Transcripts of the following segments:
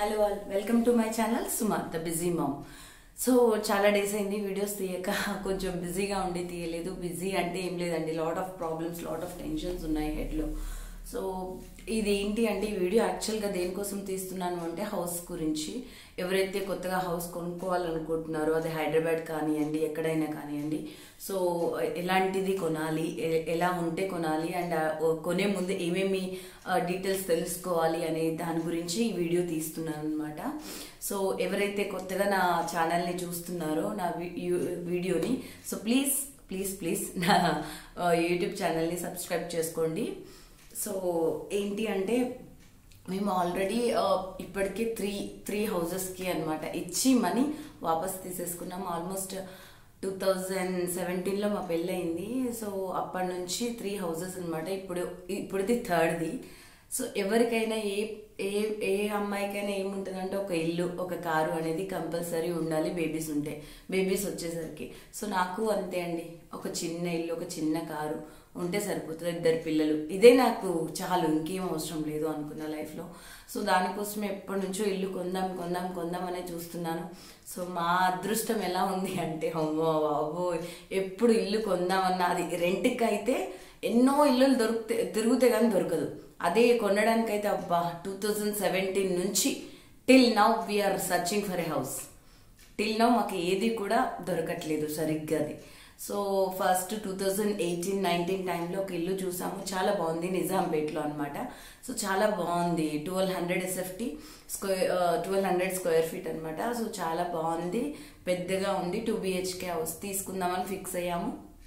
hello all welcome to my channel Suma the busy mom so చాలా days అయింది videos తీయక కొంచెం బిజీగా ఉండి తీయలేదు బిజీ అంటే ఏం లేదండి lot of problems lot of tensions ఉన్నాయి హెడ్లో సో ఇది ఏంటి అంటే ఈ వీడియో యాక్చువల్గా దేనికోసం తీస్తున్నాను అంటే హౌస్ గురించి ఎవరైతే కొత్తగా హౌస్ కొనుక్కోవాలనుకుంటున్నారో అది హైదరాబాద్ కానివ్వండి ఎక్కడైనా కానివ్వండి సో ఎలాంటిది కొనాలి ఎ- ఎలా ఉంటే కొనాలి అండ్ కొనే ముందు ఏమేమి డీటెయిల్స్ తెలుసుకోవాలి అనే దాని గురించి ఈ వీడియో తీస్తున్నాను అనమాట సో ఎవరైతే కొత్తగా నా ఛానల్ని చూస్తున్నారో నా వీ- యూ- వీడియోని సో ప్లీజ్ ప్లీజ్ ప్లీజ్ నా యూట్యూబ్ ఛానల్ని సబ్స్క్రైబ్ చేసుకోండి సో ఏంటి అంటే మేము ఆల్రెడీ ఇప్పటికే త్రీ త్రీ హౌజెస్కి అనమాట ఇచ్చి మనీ వాపస్ తీసేసుకున్నాం ఆల్మోస్ట్ టూ థౌజండ్ సెవెంటీన్లో మా పెళ్ళయింది సో అప్పటి నుంచి త్రీ హౌజెస్ అనమాట ఇప్పుడు ఇప్పుడుది థర్డ్ది సో ఎవరికైనా ఏ ఏ ఏ అమ్మాయికైనా ఏముంటుందంటే ఒక ఇల్లు ఒక కారు అనేది కంపల్సరీ ఉండాలి బేబీస్ ఉంటే బేబీస్ వచ్చేసరికి సో నాకు అంతే అండి ఒక చిన్న ఇల్లు ఒక చిన్న కారు ఉంటే సరిపోతుంది ఇద్దరు పిల్లలు ఇదే నాకు చాలు ఇంకేం అవసరం లేదు అనుకున్న లైఫ్లో సో దానికోసం ఎప్పటి నుంచో ఇల్లు కొందాం కొందాం కొందాం అనే చూస్తున్నాను సో మా అదృష్టం ఎలా ఉంది అంటే అమ్మో బాబో ఎప్పుడు ఇల్లు కొందామన్నా అది రెంట్కి అయితే ఎన్నో ఇల్లులు దొరికితే తిరిగితే కానీ దొరకదు అదే కొనడానికైతే అబ్బా టూ థౌజండ్ సెవెంటీన్ నుంచి till now we are searching for a house till now మాకు ఏది కూడా దొరకట్లేదు సరిగ్గా అది so first two thousand eighteen nineteen టైంలో ఒక ఇల్లు చూసాము చాలా బాగుంది నిజాంపేట్లో అనమాట సో చాలా బాగుంది twelve hundred SFT square twelve hundred square feet అనమాట సో చాలా బాగుంది పెద్దగా ఉంది టూ బిహెచ్కే హౌస్ తీసుకుందామని ఫిక్స్ అయ్యాము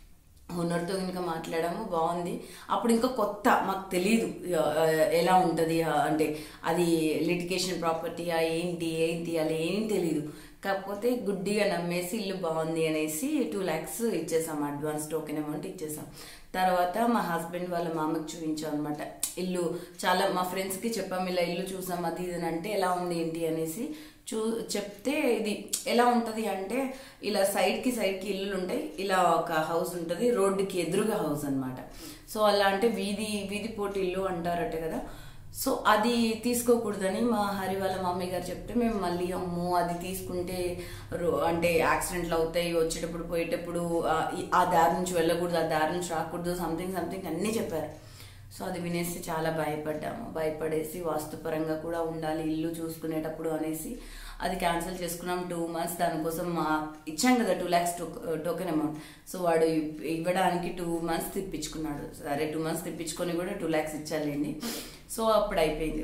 ఓనర్తో ఇంకా మాట్లాడాము బాగుంది అప్పుడు ఇంకా కొత్త మాకు తెలియదు ఆ, ఎలా ఉంటుంది ఆ, అంటే అది లిటికేషన్ ప్రాపర్టీయా ఏంటి ఏంటి అలా ఏం తెలియదు కాకపోతే గుడ్డిగా నమ్మేసి ఇల్లు బాగుంది అనేసి టూ ల్యాక్స్ ఇచ్చేసాం అడ్వాన్స్ టోకెన్ అమౌంట్ ఇచ్చేసాం తర్వాత మా హస్బెండ్ వాళ్ళ మామకి చూపించాం అనమాట ఇల్లు చాలా మా ఫ్రెండ్స్కి చెప్పాం ఇలా ఇల్లు చూసాం అది ఇది అని అంటే ఎలా ఉంది ఏంటి అనేసి చూ చెప్తే ఇది ఎలా ఉంటుంది అంటే ఇలా సైడ్కి సైడ్కి ఇల్లులు ఉంటాయి ఇలా ఒక హౌస్ ఉంటుంది రోడ్డుకి ఎదురుగా హౌస్ అన్నమాట సో అలా అంటే వీధి వీధి పోటీ ఇల్లు అంటారట కదా సో అది తీసుకోకూడదని మా హరి వాళ్ళ మమ్మీ గారు చెప్తే మేము మళ్ళీ అమ్మో అది తీసుకుంటే రో- అంటే యాక్సిడెంట్లు అవుతాయి వచ్చేటప్పుడు పోయేటప్పుడు ఆ, ఈ- ఆ దారి నుంచి వెళ్ళకూడదు ఆ దారి నుంచి రాకూడదు సంథింగ్ సంథింగ్ అన్నీ చెప్పారు సో అది వినేసి చాలా భయపడ్డాము భయపడేసి వాస్తుపరంగా కూడా ఉండాలి ఇల్లు చూసుకునేటప్పుడు అనేసి అది క్యాన్సిల్ చేసుకున్నాం టూ మంత్స్ దానికోసం మా ఇచ్చాం కదా two lakhs token amount so వాడు ఇవ్- ఇవ్వడానికి టూ మంత్స్ తిప్పించుకున్నాడు సరే టూ మంత్స్ తిప్పించుకొని కూడా టూ ల్యాక్స్ ఇచ్చాలండి సో అప్పుడు అయిపోయింది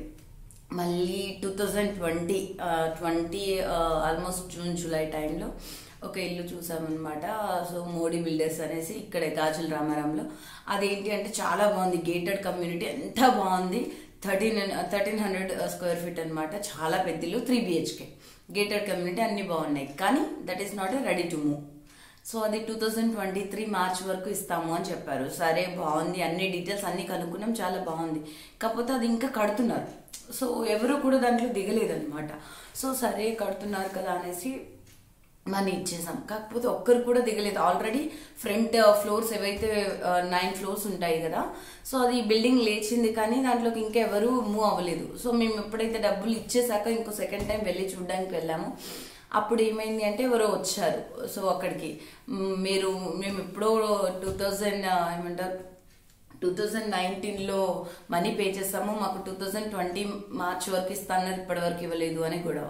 మళ్ళీ two thousand twenty twenty almost June July టైంలో ఒక ఇల్లు చూసామన్నమాట సో మోడీ బిల్డర్స్ అనేసి ఇక్కడే గాజుల రామారంలో అదేంటి అంటే చాలా బాగుంది గేటెడ్ కమ్యూనిటీ ఎంత బాగుంది thirteen thirteen hundred square feet అనమాట చాలా పెద్ద ఇల్లు త్రీ బిహెచ్కే గేటెడ్ కమ్యూనిటీ అన్ని బాగున్నాయి కానీ that is not a ready to move so అది two thousand twenty three March వరకు ఇస్తాము అని చెప్పారు సరే బాగుంది అన్ని డీటెయిల్స్ అన్ని కనుక్కున్నాం చాలా బాగుంది కాకపోతే అది ఇంకా కడుతున్నారు సో ఎవరు కూడా దాంట్లో దిగలేదన్నమాట సో సరే కడుతున్నారు కదా అనేసి మనీ ఇచ్చేసాం కాకపోతే ఒక్కరు కూడా దిగలేదు ఆల్రెడీ ఫ్రంట్ ఫ్లోర్స్ ఏవైతే నైన్ ఫ్లోర్స్ ఉంటాయి కదా సో అది బిల్డింగ్ లేచింది కానీ దాంట్లోకి ఇంకా ఎవరు మూవ్ అవ్వలేదు సో మేము ఎప్పుడైతే డబ్బులు ఇచ్చేసాక ఇంకో సెకండ్ టైం వెళ్ళి చూడడానికి వెళ్ళాము అప్పుడు ఏమైంది అంటే ఎవరో వచ్చారు సో అక్కడికి మ్, మీరు మేము ఎప్పుడో టూ థౌజండ్ ఏమంటారు టూ థౌజండ్ నైన్టీన్లో మనీ పే చేస్తాము మాకు టూ థౌజండ్ ట్వంటీ మార్చ్ వరకు ఇస్తాన్నారు ఇప్పటి వరకు ఇవ్వలేదు అని గొడవ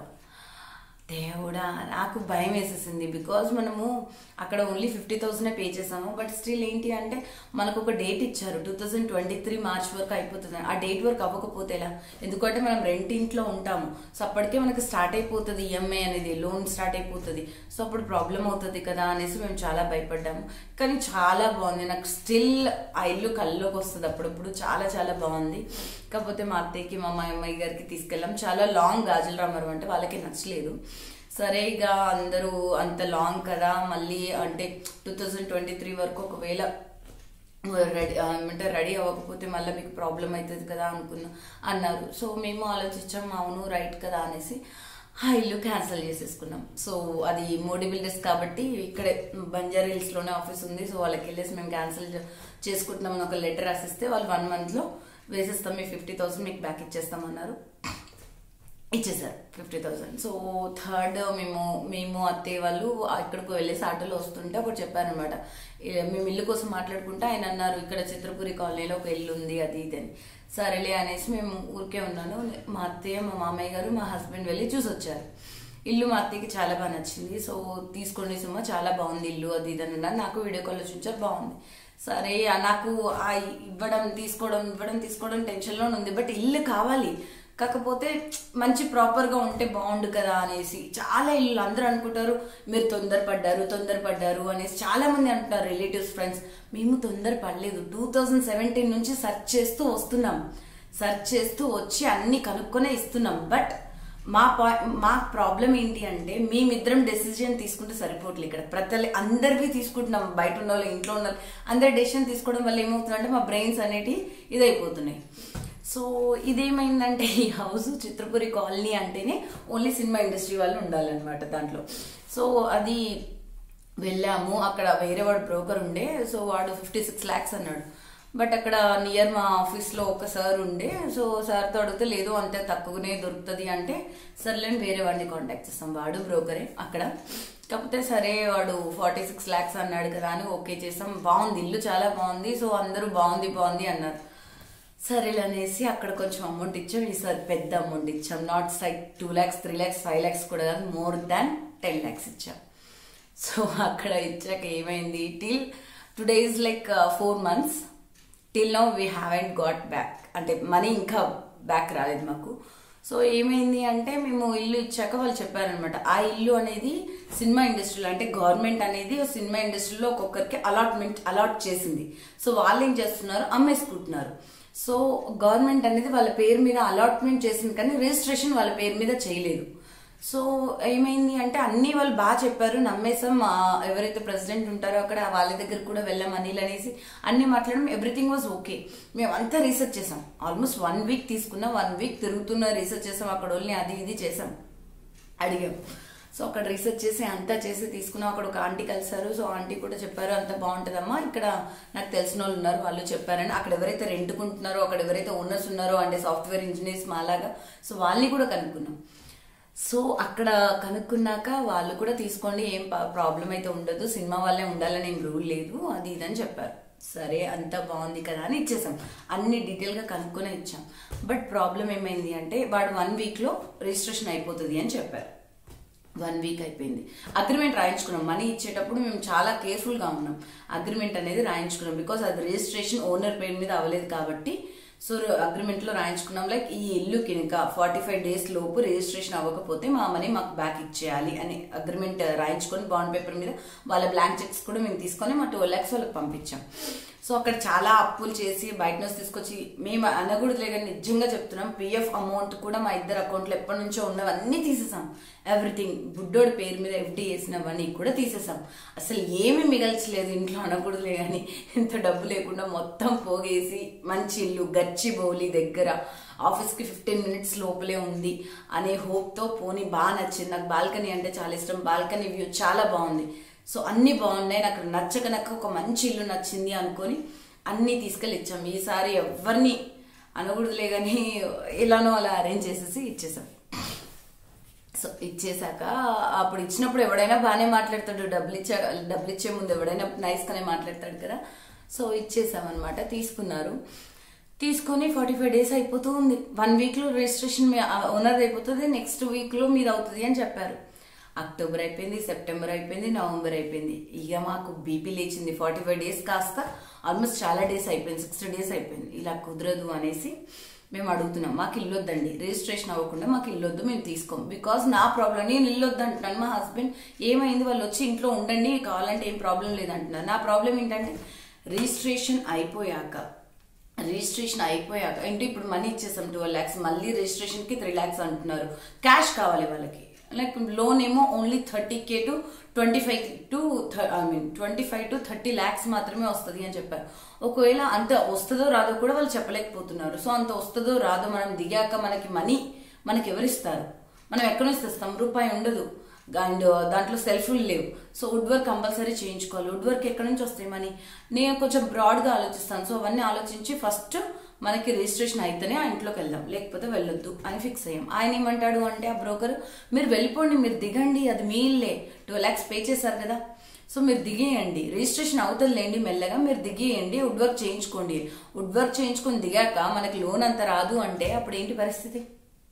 దేవుడా నాకు భయం వేసేసింది బికాజ్ మనము అక్కడ ఓన్లీ ఫిఫ్టీ థౌసండ్ పే చేసాము బట్ స్టిల్ ఏంటి అంటే మనకు ఒక డేట్ ఇచ్చారు two thousand twenty three March వరకు అయిపోతుంది ఆ డేట్ వరకు అవ్వకపోతే ఎలా ఎందుకంటే మనం రెంట్ ఇంట్లో ఉంటాము సో అప్పటికే మనకి స్టార్ట్ అయిపోతుంది ఈఎంఐ అనేది లోన్ స్టార్ట్ అయిపోతుంది సో అప్పుడు ప్రాబ్లం అవుతుంది కదా అనేసి మేము చాలా భయపడ్డాము కానీ చాలా బాగుంది నాకు స్టిల్ ఆ ఇల్లు కల్లోకి వస్తుంది అప్పుడప్పుడు చాలా చాలా బాగుంది కాకపోతే మా అత్తయ్యకి మా అమ్మాయి గారికి తీసుకెళ్ళాం చాలా లాంగ్ గాజుల రామరం అంటే వాళ్ళకి నచ్చలేదు సరే ఇక అందరూ అంత లాంగ్ కదా మళ్ళీ అంటే టూ థౌజండ్ ట్వంటీ త్రీ వరకు ఒకవేళ రెడీ అంటే రెడీ అవ్వకపోతే మళ్ళీ మీకు ప్రాబ్లం అవుతుంది కదా అనుకున్నా అన్నారు సో మేము ఆలోచించాం అవును రైట్ కదా అనేసి ఆ ఇల్లు క్యాన్సిల్ చేసేసుకున్నాం సో అది మోడీ బిల్డర్స్ కాబట్టి ఇక్కడే బంజారా హిల్స్లోనే ఆఫీస్ ఉంది సో వాళ్ళకి వెళ్ళేసి మేము క్యాన్సిల్ చేసుకుంటున్నామని ఒక లెటర్ రాసిస్తే వాళ్ళు వన్ మంత్లో వేసేస్తాం మీ ఫిఫ్టీ థౌసండ్ మీకు బ్యాక్ ఇచ్చేస్తామన్నారు ఇచ్చేసారు ఫిఫ్టీ థౌసండ్ సో థర్డ్ మేము మేము అత్తయ్య వాళ్ళు ఇక్కడికి వెళ్ళేసి ఆటోలో వస్తుంటే ఒకటి చెప్పారనమాట మేము ఇల్లు కోసం మాట్లాడుకుంటే ఆయన అన్నారు ఇక్కడ చిత్రపురి కాలనీలో ఒక ఇల్లు ఉంది అది ఇది అని సరేలే అనేసి మేము ఊరికే ఉన్నాను మా అత్తయ్య మా మామయ్య గారు మా హస్బెండ్ వెళ్ళి చూసి వచ్చారు ఇల్లు మా అత్తయ్యకి చాలా బాగా నచ్చింది సో తీసుకోండి సుమా చాలా బాగుంది ఇల్లు అది ఇది అని అన్నారు నాకు వీడియో కాల్లో చూచారు బాగుంది సరే ఆ నాకు ఆ ఇవ్వడం తీసుకోవడం ఇవ్వడం తీసుకోవడం టెన్షన్లో ఉంది బట్ ఇల్లు కావాలి కాకపోతే మంచి ప్రాపర్గా ఉంటే బాగుండు కదా అనేసి చాలా ఇల్లు అందరూ అనుకుంటారు మీరు తొందరపడ్డారు తొందరపడ్డారు అనేసి చాలా మంది అంటున్నారు రిలేటివ్స్ ఫ్రెండ్స్ మేము తొందరపడలేదు టూ థౌజండ్ సెవెంటీన్ నుంచి సెర్చ్ చేస్తూ వస్తున్నాం సెర్చ్ చేస్తూ వచ్చి అన్ని కనుక్కొనే ఇస్తున్నాం బట్ మా పాయింట్ మా ప్రాబ్లం ఏంటి అంటే మేమిద్దరం డెసిజన్ తీసుకుంటే సరిపోవట్లేదు ఇక్కడ ప్రతి అందరివి తీసుకుంటున్నాం బయట ఉన్న వాళ్ళు ఇంట్లో ఉన్న అందరి డెసిషన్ తీసుకోవడం వల్ల ఏమవుతుందంటే మా బ్రెయిన్స్ అనేటివి ఇదైపోతున్నాయి సో ఇదేమైందంటే ఈ హౌస్ చిత్రపురి కాలనీ అంటేనే ఓన్లీ సినిమా ఇండస్ట్రీ వాళ్ళు ఉండాలన్నమాట దాంట్లో సో అది వెళ్ళాము అక్కడ వేరే వాడు బ్రోకర్ ఉండే సో వాడు ఫిఫ్టీ సిక్స్ ల్యాక్స్ అన్నాడు బట్ అక్కడ నియర్ మా ఆఫీస్లో ఒక సార్ ఉండే సో సార్తో అడిగితే లేదు అంతే తక్కువనే దొరుకుతుంది అంటే సర్లేని వేరే వాడిని కాంటాక్ట్ చేస్తాం వాడు బ్రోకరే అక్కడ కాకపోతే సరే వాడు ఫార్టీ సిక్స్ ల్యాక్స్ అన్నాడు కదా అని ఓకే చేస్తాం బాగుంది ఇల్లు చాలా బాగుంది సో అందరూ బాగుంది బాగుంది అన్నారు సరేలే అనేసి అక్కడ కొంచెం అమౌంట్ ఇచ్చాం ఈసారి పెద్ద అమౌంట్ ఇచ్చాం నాట్ సైక్ two lakhs three lakhs five lakhs కూడా కాదు మోర్ దాన్ టెన్ ల్యాక్స్ ఇచ్చాం సో అక్కడ ఇచ్చాక ఏమైంది till today is like four months till now we haven't got back అంటే మనీ ఇంకా బ్యాక్ రాలేదు మాకు సో ఏమైంది అంటే మేము ఇల్లు ఇచ్చాక వాళ్ళు చెప్పారనమాట ఆ ఇల్లు అనేది సినిమా ఇండస్ట్రీలో అంటే గవర్నమెంట్ అనేది సినిమా ఇండస్ట్రీలో ఒక్కొక్కరికి అలాట్మెంట్ అలాట్ చేసింది సో వాళ్ళు ఏం చేస్తున్నారు అమ్మేసుకుంటున్నారు సో గవర్నమెంట్ అనేది వాళ్ళ పేరు మీద అలాట్మెంట్ చేసింది కానీ రిజిస్ట్రేషన్ వాళ్ళ పేరు మీద చేయలేదు సో ఏమైంది అంటే అన్ని వాళ్ళు బాగా చెప్పారు నమ్మేసాం ఎవరైతే ప్రెసిడెంట్ ఉంటారో అక్కడ వాళ్ళ దగ్గర కూడా వెళ్ళాం అనిల్ అనేసి అన్ని మాట్లాడడం ఎవ్రీథింగ్ వాజ్ ఓకే మేము అంతా రీసెర్చ్ చేసాం ఆల్మోస్ట్ వన్ వీక్ తీసుకున్నాం వన్ వీక్ తిరుగుతున్న రీసెర్చ్ చేసాం అక్కడ వాళ్ళని అది ఇది చేసాం అడిగాం సో అక్కడ రీసెర్చ్ చేసి అంతా చేసి తీసుకున్నాం అక్కడ ఒక ఆంటీ కలిసారు సో ఆంటీ కూడా చెప్పారు అంత బాగుంటుందమ్మా ఇక్కడ నాకు తెలిసిన వాళ్ళు ఉన్నారు వాళ్ళు చెప్పారని అక్కడ ఎవరైతే రెంట్కుంటున్నారో అక్కడ ఎవరైతే ఓనర్స్ ఉన్నారో అంటే సాఫ్ట్వేర్ ఇంజనీర్స్ మాలాగా సో వాళ్ళని కూడా కనుక్కున్నాం సో అక్కడ కనుక్కున్నాక వాళ్ళు కూడా తీసుకోండి ఏం ప్రాబ్లం అయితే ఉండదు సినిమా వాళ్ళే ఉండాలని ఏం రూల్ లేదు అది ఇదని చెప్పారు సరే అంతా బాగుంది కదా అని ఇచ్చేసాం అన్ని డీటెయిల్గా కనుక్కొని ఇచ్చాం బట్ ప్రాబ్లం ఏమైంది అంటే వాడు వన్ వీక్లో రిజిస్ట్రేషన్ అయిపోతుంది అని చెప్పారు వన్ వీక్ అయిపోయింది అగ్రిమెంట్ రాయించుకున్నాం మనీ ఇచ్చేటప్పుడు మేము చాలా కేర్ఫుల్గా ఉన్నాం అగ్రిమెంట్ అనేది రాయించుకున్నాం బికాస్ అది రిజిస్ట్రేషన్ ఓనర్ పేరు మీద అవ్వలేదు కాబట్టి సో అగ్రిమెంట్లో రాయించుకున్నాం లైక్ ఈ ఇల్లుకి ఇంకా ఫార్టీ ఫైవ్ డేస్ లోపు రిజిస్ట్రేషన్ అవ్వకపోతే మా మనీ మాకు బ్యాక్ ఇచ్చేయాలి అని అగ్రిమెంట్ రాయించుకొని బాండ్ పేపర్ మీద వాళ్ళ బ్లాంక్ చెక్స్ కూడా మేము తీసుకొని మా ట్వెల్వ్ ల్యాక్స్ వాళ్ళకి పంపించాం సో అక్కడ చాలా అప్పులు చేసి బయట నుంచి తీసుకొచ్చి మేము అనకూడదులే కానీ నిజంగా చెప్తున్నాం పిఎఫ్ అమౌంట్ కూడా మా ఇద్దరు అకౌంట్లో ఎప్పటి నుంచో ఉన్నవన్నీ తీసేసాం ఎవ్రీథింగ్ బుడ్డోడి పేరు మీద ఎఫ్డి వేసినవన్నీ కూడా తీసేసాం అసలు ఏమీ మిగల్చలేదు ఇంట్లో అనకూడదులే కానీ ఇంత డబ్బు లేకుండా మొత్తం పోగేసి మంచి ఇల్లు గచ్చిబౌలి దగ్గర ఆఫీస్కి ఫిఫ్టీన్ మినిట్స్ లోపలే ఉంది అనే హోప్తో పోనీ బాగా నచ్చింది నాకు బాల్కనీ అంటే చాలా ఇష్టం బాల్కనీ వ్యూ చాలా బాగుంది సో అన్నీ బాగున్నాయి నాకు నచ్చక నాకు ఒక మంచి ఇల్లు నచ్చింది అనుకొని అన్నీ తీసుకెళ్ళి ఇచ్చాం ఈసారి ఎవరిని అనకూడదులే కానీ ఎలానో అలా అరేంజ్ చేసేసి ఇచ్చేసాం సో ఇచ్చేసాక అప్పుడు ఇచ్చినప్పుడు ఎవడైనా బాగానే మాట్లాడతాడు డబ్బులు ఇచ్చా డబ్బులు ఇచ్చే ముందు ఎవడైనా నైస్గానే మాట్లాడతాడు కదా సో ఇచ్చేసామన్నమాట తీసుకున్నారు తీసుకొని ఫార్టీ ఫైవ్ డేస్ అయిపోతూ ఉంది వన్ వీక్లో రిజిస్ట్రేషన్ ఓనర్ అయిపోతుంది నెక్స్ట్ వీక్లో మీది అవుతుంది అని చెప్పారు అక్టోబర్ అయిపోయింది సెప్టెంబర్ అయిపోయింది నవంబర్ అయిపోయింది ఇక మాకు బీపీ లేచింది ఫార్టీ ఫైవ్ డేస్ కాస్త ఆల్మోస్ట్ చాలా డేస్ అయిపోయింది సిక్స్టీ డేస్ అయిపోయింది ఇలా కుదరదు అనేసి మేము అడుగుతున్నాం మాకు ఇల్లు వద్దండి రిజిస్ట్రేషన్ అవ్వకుండా మాకు ఇల్లు వద్దు మేము తీసుకోం బికాజ్ నా ప్రాబ్లం నేను ఇల్లు వద్దు అంటున్నాను మా హస్బెండ్ ఏమైంది వాళ్ళు వచ్చి ఇంట్లో ఉండండి కావాలంటే ఏం ప్రాబ్లం లేదంటున్నారు నా ప్రాబ్లం ఏంటంటే రిజిస్ట్రేషన్ అయిపోయాక రిజిస్ట్రేషన్ అయిపోయాక అంటే ఇప్పుడు మనీ ఇచ్చేసాం ట్వెల్వ్ ల్యాక్స్ మళ్ళీ రిజిస్ట్రేషన్కి త్రీ ల్యాక్స్ అంటున్నారు క్యాష్ కావాలి వాళ్ళకి లైక్ లోన్ ఏమో only thirty K to twenty five to I mean twenty five to thirty lakhs మాత్రమే వస్తుంది అని చెప్పారు ఒకవేళ అంత వస్తుందో రాదో కూడా వాళ్ళు చెప్పలేకపోతున్నారు సో అంత వస్తుందో రాదో మనం దిగాక మనకి మనీ మనకి ఎవరిస్తారు మనం ఎక్కడి నుంచి తెస్తాం రూపాయి ఉండదు అండ్ దాంట్లో సెల్ఫ్లు లేవు సో వుడ్ వర్క్ కంపల్సరీ చేయించుకోవాలి వుడ్ వర్క్ ఎక్కడి నుంచి వస్తాయి మనీ నేను కొంచెం బ్రాడ్గా ఆలోచిస్తాను సో అవన్నీ ఆలోచించి ఫస్ట్ మనకి రిజిస్ట్రేషన్ అయితేనే ఆ ఇంట్లోకి వెళ్దాం లేకపోతే వెళ్ళొద్దు అని ఫిక్స్ అయ్యాం ఆయన ఏమంటాడు అంటే ఆ బ్రోకర్ మీరు వెళ్ళిపోండి మీరు దిగండి అది మీ ఇల్లే టూ ల్యాక్స్ పే చేశారు కదా సో మీరు దిగేయండి రిజిస్ట్రేషన్ అవుతుందిలేండి మెల్లగా మీరు దిగేయండి వుడ్ వర్క్ చేయించుకోండి వుడ్ వర్క్ చేయించుకొని దిగాక మనకి లోన్ అంత రాదు అంటే అప్పుడు ఏంటి పరిస్థితి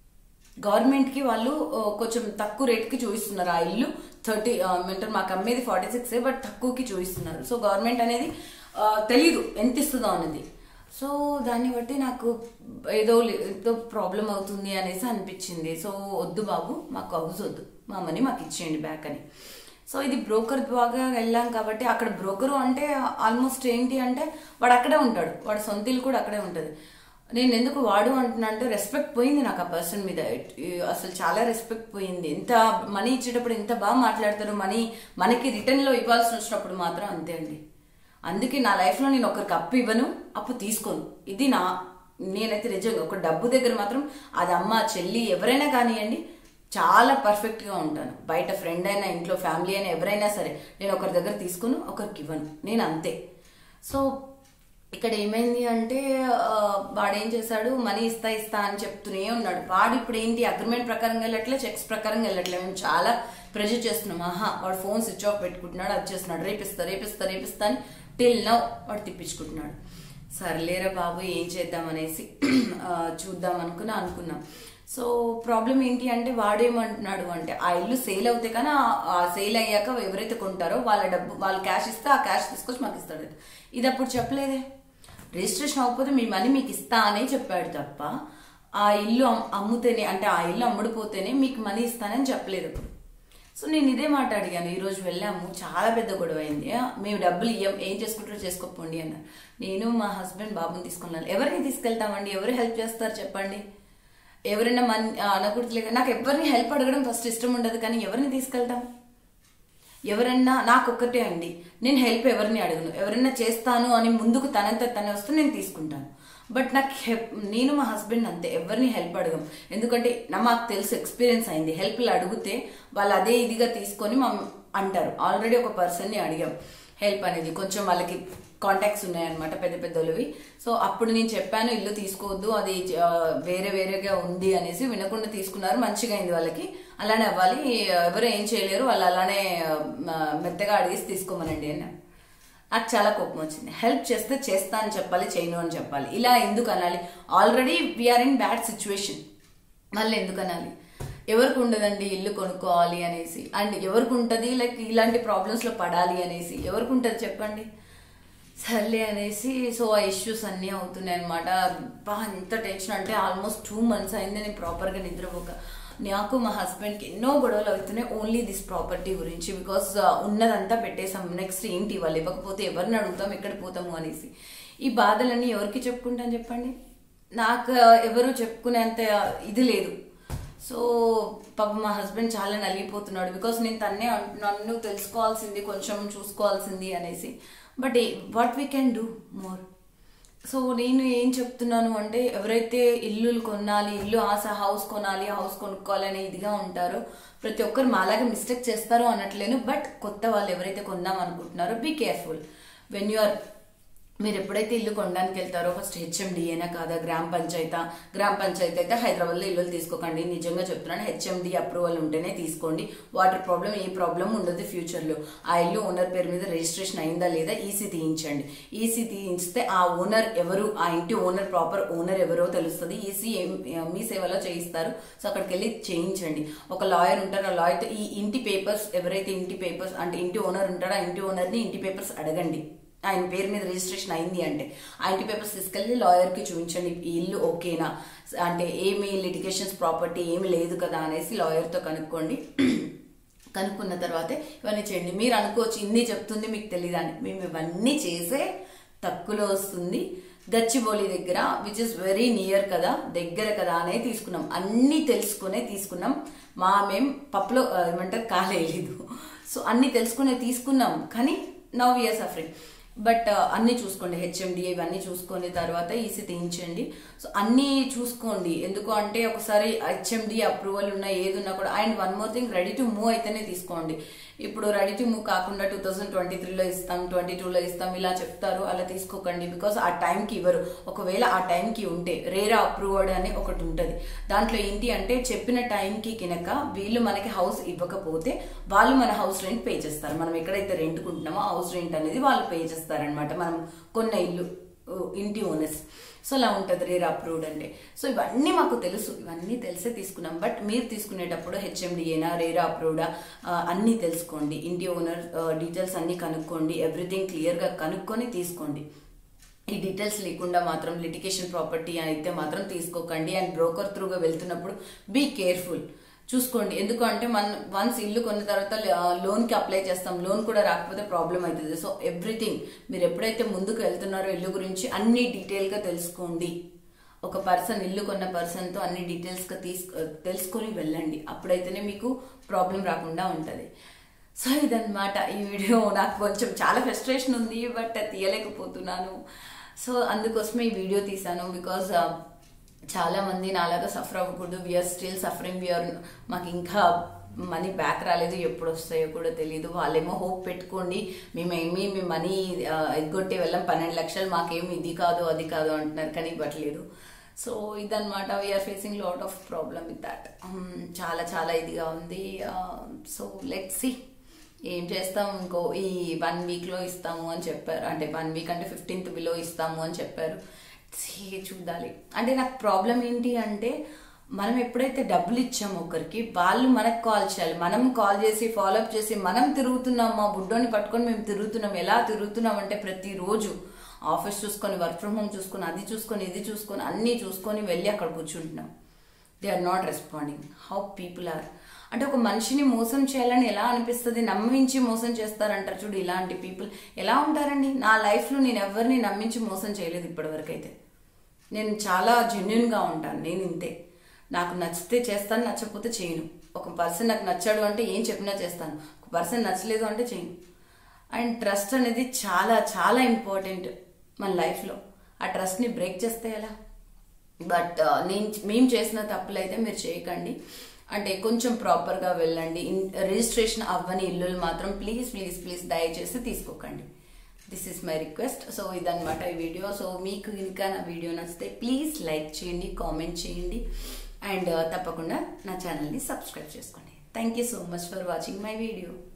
గవర్నమెంట్ కి వాళ్ళు ఆ, కొంచెం తక్కువ రేట్ కి చూపిస్తున్నారు ఆ ఇల్లు థర్టీ ఏమంటారు మాకు అమ్మేది ఫార్టీ సిక్స్ బట్ తక్కువకి చూపిస్తున్నారు సో గవర్నమెంట్ అనేది ఆ, తెలీదు ఎంత ఇస్తుందో అనేది సో దాన్ని బట్టి నాకు ఏదో లే- ఏదో ప్రాబ్లం అవుతుంది అనేసి అనిపించింది సో వద్దు బాబు మాకు హౌస్ వద్దు మా మనీ మాకు ఇచ్చేయండి బ్యాక్ అని సో ఇది బ్రోకర్ ద్వారా వెళ్ళాం కాబట్టి అక్కడ బ్రోకరు అంటే ఆల్మోస్ట్ ఏంటి అంటే వాడు అక్కడే ఉంటాడు వాడు సొంత ఇల్లు కూడా అక్కడే ఉంటుంది నేను ఎందుకు వాడు అంటున్నా అంటే రెస్పెక్ట్ పోయింది నాకు ఆ పర్సన్ మీద ఇట్- ఈ- అసలు చాలా రెస్పెక్ట్ పోయింది ఎంత మనీ ఇచ్చేటప్పుడు ఎంత బాగా మాట్లాడతారు మనీ మనకి రిటర్న్ లో ఇవ్వాల్సి వచ్చినప్పుడు మాత్రం అంతే అండి అందుకే నా లైఫ్ లో నేను ఒకరికి అప్పు ఇవ్వను అప్పు తీసుకోను ఇది నా నేనైతే నిజంగా ఒక డబ్బు దగ్గర మాత్రం అది అమ్మ చెల్లి ఎవరైనా కానివ్వండి చాలా పర్ఫెక్ట్ గా ఉంటాను బయట ఫ్రెండ్ అయినా ఇంట్లో ఫ్యామిలీ అయినా ఎవరైనా సరే నేను ఒకరి దగ్గర తీసుకుని ఒకరికి ఇవ్వను నేను అంతే సో ఇక్కడ ఏమైంది అంటే ఆ, వాడేం చేశాడు మనీ ఇస్తా ఇస్తా అని చెప్తూనే ఉన్నాడు వాడు ఇప్పుడు ఏంటి అగ్రిమెంట్ ప్రకారం వెళ్ళట్లే చెక్స్ ప్రకారం వెళ్ళట్లే మేము చాలా ప్రెజర్ చేస్తున్నాం ఆహా వాడు ఫోన్ స్విచ్ ఆఫ్ పెట్టుకుంటున్నాడు అది చేస్తున్నాడు రేపిస్తా రేపిస్తా రేపిస్తా అని టిల్ నౌ వాడు తిప్పించుకుంటున్నాడు సర్లేరా బాబు ఏం చేద్దాం అనేసి ఆ, చూద్దాం అనుకుని అనుకున్నాం సో ప్రాబ్లం ఏంటి అంటే వాడేమంటున్నాడు అంటే ఆ ఇల్లు సేల్ అవుతే కానీ ఆ- ఆ సేల్ అయ్యాక ఎవరైతే కొంటారో వాళ్ళ డబ్బు వాళ్ళు క్యాష్ ఇస్తే ఆ క్యాష్ తీసుకొచ్చి మాకు ఇస్తాడు ఇది అప్పుడు చెప్పలేదే రిజిస్ట్రేషన్ అవ్వకపోతే మీ మనీ మీకు ఇస్తా అనే చెప్పాడు తప్ప ఆ ఇల్లు అమ్- అమ్ముతేనే అంటే ఆ ఇల్లు అమ్ముడుపోతేనే మీకు మనీ ఇస్తానని చెప్పలేదు అప్పుడు సో నేను ఇదే మాట అడిగాను ఈ రోజు వెళ్ళాము చాలా పెద్ద గొడవ అయింది ఆ, మేము డబ్బులు ఇయ్యం ఏం చేసుకుంటారో చేసుకోపోండి అన్నారు నేను మా హస్బెండ్ బాబుని తీసుకున్నాను ఎవరిని తీసుకెళ్తామండి ఎవరు హెల్ప్ చేస్తారు చెప్పండి ఎవరైనా మన అనకూడదు నాకు ఎవరిని హెల్ప్ అడగడం ఫస్ట్ ఇష్టం ఉండదు కానీ ఎవరిని తీసుకెళ్తాం ఎవరన్నా నాకు ఒక్కటే అండి నేను హెల్ప్ ఎవరిని అడగను ఎవరైనా చేస్తాను అని ముందుకు తనంత తనే వస్తే నేను తీసుకుంటాను బట్ నాకు హెల్ప్ నేను మా హస్బెండ్ అంతే ఎవరిని హెల్ప్ అడగం ఎందుకంటే నా మాకు తెలుసు ఎక్స్పీరియన్స్ అయింది హెల్ప్లు అడిగితే వాళ్ళు అదే ఇదిగా తీసుకొని మా అంటారు ఆల్రెడీ ఒక పర్సన్ని అడిగాం హెల్ప్ అనేది కొంచెం వాళ్ళకి కాంటాక్ట్స్ ఉన్నాయన్నమాట పెద్ద పెద్దోళ్ళవి సో అప్పుడు నేను చెప్పాను ఇల్లు తీసుకోవద్దు అది ఆ, వేరే వేరేగా ఉంది అనేసి వినకుండా తీసుకున్నారు మంచిగా అయింది వాళ్ళకి అలానే అవ్వాలి ఎవరు ఏం చేయలేరు వాళ్ళు అలానే ఆ, మెత్తగా అడిగేసి తీసుకోమనండి అని నాకు చాలా కోపం వచ్చింది హెల్ప్ చేస్తే చేస్తా అని చెప్పాలి చేయను అని చెప్పాలి ఇలా ఎందుకు అనాలి already we are in bad situation మళ్ళీ ఎందుకు అనాలి ఎవరికి ఉండదండి ఇల్లు కొనుక్కోవాలి అనేసి అండ్ ఎవరికి ఉంటుంది లైక్ ఇలాంటి ప్రాబ్లమ్స్ లో పడాలి అనేసి ఎవరికి ఉంటుంది చెప్పండి సర్లే అనేసి సో ఆ ఇష్యూస్ అన్నీ అవుతున్నాయి అనమాట బా ఎంత టెన్షన్ అంటే ఆల్మోస్ట్ టూ మంత్స్ అయింది నేను ప్రాపర్గా నిద్రపోక నాకు మా హస్బెండ్కి ఎన్నో గొడవలు అవుతున్నాయి ఓన్లీ దిస్ ప్రాపర్టీ గురించి బికాస్ ఉన్నదంతా పెట్టేసాం నెక్స్ట్ ఏంటి వాళ్ళు ఇవ్వకపోతే ఎవరిని అడుగుతాం ఎక్కడ పోతాము అనేసి ఈ బాధలన్నీ ఎవరికి చెప్పుకుంటాను చెప్పండి నాకు ఎవరు చెప్పుకునేంత ఇది లేదు సో పాప మా హస్బెండ్ చాలా నలిగిపోతున్నాడు బికాస్ నేను తన్నే అంటున్నాను నువ్వు తెలుసుకోవాల్సింది కొంచెం చూసుకోవాల్సింది అనేసి but what we can do more so నేను ఏం చెప్తున్నాను అంటే ఎవరైతే ఇల్లులు కొనాలి ఇల్లు ఆశ హౌస్ కొనాలి హౌస్ కొనుక్కోవాలనే ఇదిగా ఉంటారో ప్రతి ఒక్కరు మాలాగా మిస్టేక్ చేస్తారు అనట్లేను బట్ కొత్త వాళ్ళు ఎవరైతే కొందాం అనుకుంటున్నారో be careful when you are మీరు ఎప్పుడైతే ఇల్లు కొనడానికి వెళ్తారో ఫస్ట్ హెచ్ఎండిఏనా కాదా గ్రామ పంచాయతా గ్రామ పంచాయతీ అయితే హైదరాబాద్లో ఇల్లులు తీసుకోకండి నిజంగా చెప్తున్నాను హెచ్ఎండి అప్రూవల్ ఉంటేనే తీసుకోండి వాటర్ ప్రాబ్లం ఏ ప్రాబ్లం ఉండదు ఫ్యూచర్లో ఆ ఇల్లు ఓనర్ పేరు మీద రిజిస్ట్రేషన్ అయిందా లేదా ఈసీ తీయించండి ఈసీ తీయించితే ఆ ఓనర్ ఎవరు ఆ ఇంటి ఓనర్ ప్రాపర్ ఓనర్ ఎవరో తెలుస్తుంది ఈసీ మీ సేవలో చేయిస్తారు సో అక్కడికి వెళ్ళి చేయించండి ఒక లాయర్ ఉంటారు ఆ లాయర్తో ఈ ఇంటి పేపర్స్ ఎవరైతే ఇంటి పేపర్స్ అంటే ఇంటి ఓనర్ ఉంటారో ఆ ఇంటి ఓనర్ని ఇంటి పేపర్స్ అడగండి ఆయన పేరు మీద రిజిస్ట్రేషన్ అయింది అంటే ఆ ఇంటి పేపర్స్ తీసుకెళ్ళి లాయర్కి చూపించండి ఈ ఇల్లు ఓకేనా అంటే ఏమి లిటిగేషన్స్ ప్రాపర్టీ ఏమి లేదు కదా అనేసి లాయర్తో కనుక్కోండి కనుక్కున్న తర్వాతే ఇవన్నీ చేయండి మీరు అనుకోవచ్చు ఇన్ని చెప్తుంది మీకు తెలియదని మేము ఇవన్నీ చేసే తక్కువలో వస్తుంది గచ్చిబౌలి దగ్గర విచ్ ఇస్ వెరీ నియర్ కదా దగ్గర కదా అనే తీసుకున్నాం అన్నీ తెలుసుకునే తీసుకున్నాం మా మేం పప్పులో ఆ, ఏమంటారు కాలేదు సో అన్నీ తెలుసుకునే తీసుకున్నాం కానీ నవ్ ఇయర్ సఫరింగ్ బట్ అన్నీ చూసుకోండి హెచ్ఎండి ఇవన్నీ చూసుకొని తర్వాత ఈసీ తీయించండి సో అన్నీ చూసుకోండి ఎందుకు అంటే ఒకసారి హెచ్ఎండి అప్రూవల్ ఉన్న ఏది ఉన్నా కూడా and one more thing ready to move అయితేనే తీసుకోండి ఇప్పుడు రెడీ టు మూవ్ కాకుండా టూ థౌసండ్ ట్వంటీ త్రీలో ఇస్తాం ట్వంటీ టూలో ఇస్తాం ఇలా చెప్తారు అలా తీసుకోకండి బికాస్ ఆ టైంకి ఇవ్వరు ఒకవేళ ఆ టైంకి ఉంటే రేరా అప్రూవ్డ్ అని ఒకటి ఉంటుంది దాంట్లో ఏంటి అంటే చెప్పిన టైంకి కినక వీళ్ళు మనకి హౌస్ ఇవ్వకపోతే వాళ్ళు మన హౌస్ రెంట్ పే చేస్తారు మనం ఎక్కడైతే రెంట్ కుంటున్నామో హౌస్ రెంట్ అనేది వాళ్ళు పే చేస్తారనమాట మనం కొన్న ఇల్లు ఇంటి ఓనర్స్ సో అలా ఉంటుంది రేర్ అప్రూవ్డ్ అంటే సో ఇవన్నీ మాకు తెలుసు ఇవన్నీ తెలిసే తీసుకున్నాం బట్ మీరు తీసుకునేటప్పుడు హెచ్ఎండిఏనా రేరా అప్రూవ్డా అన్నీ తెలుసుకోండి ఇంటి ఓనర్ డీటెయిల్స్ అన్నీ కనుక్కోండి ఎవ్రీథింగ్ క్లియర్గా కనుక్కొని తీసుకోండి ఈ డీటెయిల్స్ లేకుండా మాత్రం లిటికేషన్ ప్రాపర్టీ అయితే మాత్రం తీసుకోకండి అండ్ బ్రోకర్ త్రూగా వెళ్తున్నప్పుడు బీ కేర్ఫుల్ చూసుకోండి ఎందుకంటే మన వన్స్ ఇల్లు కొన్న తర్వాత లోన్కి అప్లై చేస్తాం లోన్ కూడా రాకపోతే ప్రాబ్లం అవుతుంది సో ఎవ్రీథింగ్ మీరు ఎప్పుడైతే ముందుకు వెళ్తున్నారో ఇల్లు గురించి అన్ని డీటెయిల్గా తెలుసుకోండి ఒక పర్సన్ ఇల్లు కొన్న పర్సన్తో అన్ని డీటెయిల్స్గా తీసుకు తెలుసుకొని వెళ్ళండి అప్పుడైతేనే మీకు ప్రాబ్లం రాకుండా ఉంటుంది సో ఇదన్నమాట ఈ వీడియో నాకు కొంచెం చాలా ఫ్రస్ట్రేషన్ ఉంది బట్ తీయలేకపోతున్నాను సో అందుకోసమే ఈ వీడియో తీసాను బికాజ్ చాలా మంది నాలాగా సఫర్ అవ్వకూడదు వీఆర్ స్టిల్ సఫరింగ్ వీఆర్ మాకు ఇంకా మనీ బ్యాక్ రాలేదు ఎప్పుడు వస్తాయో కూడా తెలియదు వాళ్ళేమో హోప్ పెట్టుకోండి మేమేమి మీ మనీ ఎగ్గొట్టి వెళ్ళాం పన్నెండు లక్షలు మాకేమి ఇది కాదు అది కాదు అంటున్నారు కానీ ఇవ్వట్లేదు సో ఇదనమాట we are facing lot of problem with that చాలా చాలా ఇదిగా ఉంది సో లెట్ సి ఏం చేస్తాం ఇంకో ఈ వన్ వీక్లో ఇస్తాము అని చెప్పారు అంటే వన్ వీక్ అంటే ఫిఫ్టీన్త్ బిలో ఇస్తాము అని చెప్పారు చూడాలి అంటే నాకు ప్రాబ్లం ఏంటి అంటే మనం ఎప్పుడైతే డబ్బులు ఇచ్చామో ఒకరికి వాళ్ళు మనకు కాల్ చేయాలి మనం కాల్ చేసి ఫాలోఅప్ చేసి మనం తిరుగుతున్నాం మా బుడ్డోని పట్టుకొని మేము తిరుగుతున్నాం ఎలా తిరుగుతున్నాం అంటే ప్రతిరోజు ఆఫీస్ చూసుకొని వర్క్ ఫ్రమ్ హోమ్ చూసుకొని అది చూసుకొని ఇది చూసుకొని అన్నీ చూసుకొని వెళ్ళి అక్కడ కూర్చుంటున్నాం they are not responding how people are అంటే ఒక మనిషిని మోసం చేయాలని ఎలా అనిపిస్తుంది నమ్మించి మోసం చేస్తారంటారు చూడు ఇలాంటి పీపుల్ ఎలా ఉంటారండి నా లైఫ్లో నేను ఎవరిని నమ్మించి మోసం చేయలేదు ఇప్పటివరకు అయితే నేను చాలా జెన్యున్గా ఉంటాను నేను ఇంతే నాకు నచ్చితే చేస్తాను నచ్చకపోతే చేయను ఒక పర్సన్ నాకు నచ్చాడు అంటే ఏం చెప్పినా చేస్తాను ఒక పర్సన్ నచ్చలేదు అంటే చేయను అండ్ ట్రస్ట్ అనేది చాలా చాలా ఇంపార్టెంట్ మన లైఫ్లో ఆ ట్రస్ట్ని బ్రేక్ చేస్తే ఎలా బట్ నేను మేము చేసిన తప్పులు అయితే మీరు చేయకండి అంటే కొంచెం ప్రాపర్గా వెళ్ళండి రిజిస్ట్రేషన్ అవ్వని ఇల్లులు మాత్రం ప్లీజ్ ప్లీజ్ ప్లీజ్ దయచేసి తీసుకోకండి this is my request so ఇదనమాట ఈ వీడియో సో మీకు ఇంకా నా వీడియో నచ్చితే ప్లీజ్ లైక్ చేయండి కామెంట్ చేయండి అండ్ తప్పకుండా నా ఛానల్ని సబ్స్క్రైబ్ చేసుకోండి thank you so much for watching my video